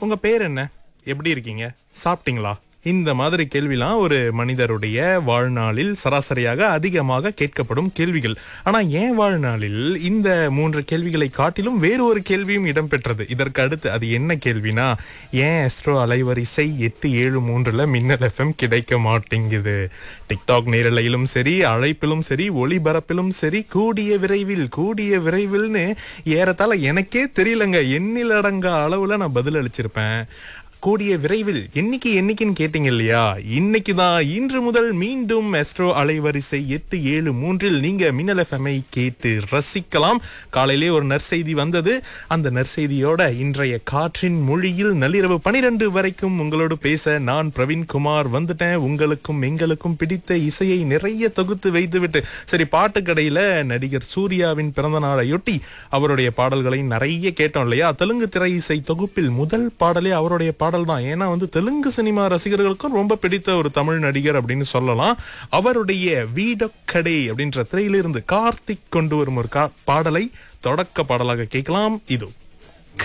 உங்க பேர் என்ன எப்படி இருக்கீங்க சாப்பிட்டீங்களா இந்த மாதிரி கேள்விலாம் ஒரு மனிதருடைய வாழ்நாளில் சராசரியாக அதிகமாக கேட்கப்படும் கேள்விகள் ஆனா என் வாழ்நாளில் இந்த மூன்று கேள்விகளை காட்டிலும் வேறு ஒரு கேள்வியும் இடம்பெற்றது இதற்கு அடுத்து அது என்ன கேள்வினா ஏன் எஸ்ட்ரோ அலைவரிசை எட்டு ஏழு மூன்றுல மின்னல் எஃப்எம் கிடைக்க மாட்டேங்குது டிக்டாக் நேரலையிலும் சரி அழைப்பிலும் சரி ஒளிபரப்பிலும் சரி கூடிய விரைவில் கூடிய விரைவில்னு ஏறத்தாழ எனக்கே தெரியலங்க எண்ணிலடங்கா அளவுல நான் பதில் அளிச்சிருப்பேன் கூடிய விரைவில் என்னைக்கு என்னைக்குன்னு கேட்டீங்க இல்லையா இன்னைக்கு தான் இன்று முதல் மீண்டும் எஸ்ட்ரோ அலைவரிசை எட்டு ஏழு மூன்றில் நீங்க மின்னல் எஃப்எம்ஐ கேட்டு ரசிக்கலாம் காலையிலே ஒரு நற்செய்தி வந்தது அந்த நற்செய்தியோட இன்றைய காற்றின் மொழியில் நள்ளிரவு பனிரெண்டு வரைக்கும் உங்களோடு பேச நான் பிரவீன் குமார் வந்துட்டேன் உங்களுக்கும் எங்களுக்கும் பிடித்த இசையை நிறைய தொகுத்து வைத்துவிட்டு சரி பாட்டுக்கடையில நடிகர் சூர்யாவின் பிறந்த நாளையொட்டி அவருடைய பாடல்களை நிறைய கேட்டோம் இல்லையா தெலுங்கு திரை இசை தொகுப்பில் முதல் பாடலே அவருடைய பாடல் தான் ஏன்னா வந்து தெலுங்கு சினிமா ரசிகர்களுக்கும் ரொம்ப பிடித்த ஒரு தமிழ் நடிகர் அப்படின்னு சொல்லலாம் அவருடைய வீடக்கடை அப்படின்ற திரையிலிருந்து கார்த்திக் கொண்டு வரும் ஒரு கா- பாடலை தொடக்க பாடலாக கேட்கலாம் இது